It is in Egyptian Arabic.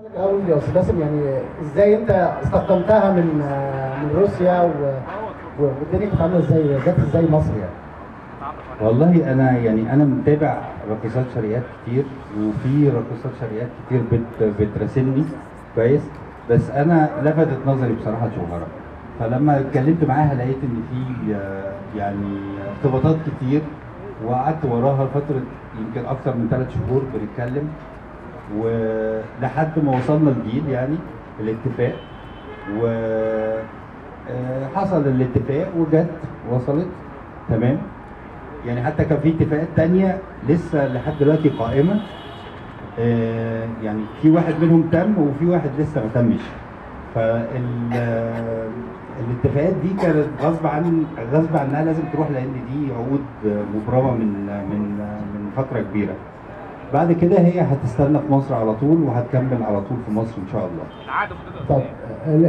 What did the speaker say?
الاول يا استاذ باسم يعني ازاي انت استخدمتها من من روسيا و... و- والدنيا كانت عامله ازاي جت ازاي مصر يعني والله انا يعني انا متابع راقصات شرقيات كتير وفي راقصات شرقيات كتير بت بتراسلني كويس بس انا لفتت نظري بصراحه جوهره فلما اتكلمت معاها لقيت ان في آه، يعني ارتباطات كتير وقعدت وراها فتره يمكن اكتر من ثلاث شهور بنتكلم ولحد ما وصلنا الجيل يعني الاتفاق و آه، حصل الاتفاق وجت وصلت تمام يعني حتى كان في اتفاقات تانية لسه لحد دلوقتي قائمة آه، يعني في واحد منهم تم وفي واحد لسه ما تمش فالاتفاقات دي كانت غصب عن غصب عنها لازم تروح لان دي عقود آه، مبرمه من من من فتره كبيره بعد كده هي هتستنى في مصر على طول وهتكمل على طول في مصر ان شاء الله طب